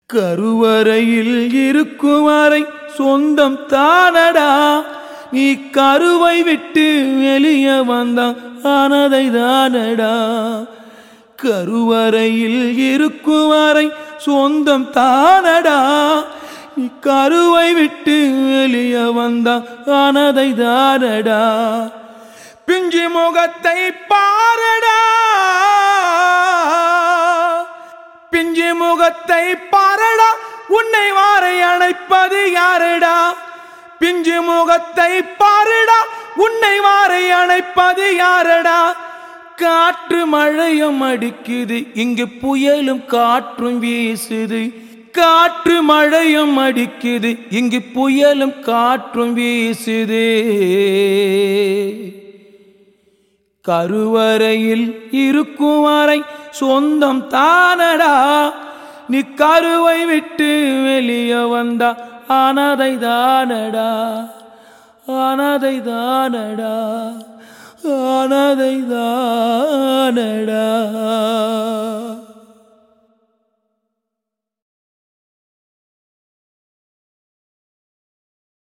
கருவறையில் இருக்கும் வரை சொந்தம் தானடா நீ கருவை விட்டு வெளியே வந்தான் ஆனதை தானடா கருவறையில் இருக்கும் வரை சொந்தம் தானடா நீ கருவை விட்டு வெளியே வந்தான் ஆனதை தானடா பிஞ்சு முகத்தை பாரடா பிஞ்சு முகத்தை பாரடா உன்னை வாரை அணைப்பது யாரடா பிஞ்சு முகத்தை பாருடா உன்னை வாரை அணைப்பது யாரடா காற்று மழையும் அடிக்குது இங்கு புயலும் காற்றும் வீசுது காற்று மழையும் அடிக்குது இங்கு புயலும் காற்றும் வீசுது கருவறையில் இருக்கும் வரை சொந்தம் தானடா நீ கருவை விட்டு வெளியே வந்தா ஆனதை தானடா ஆனதை தானடா ஆனதை தானடா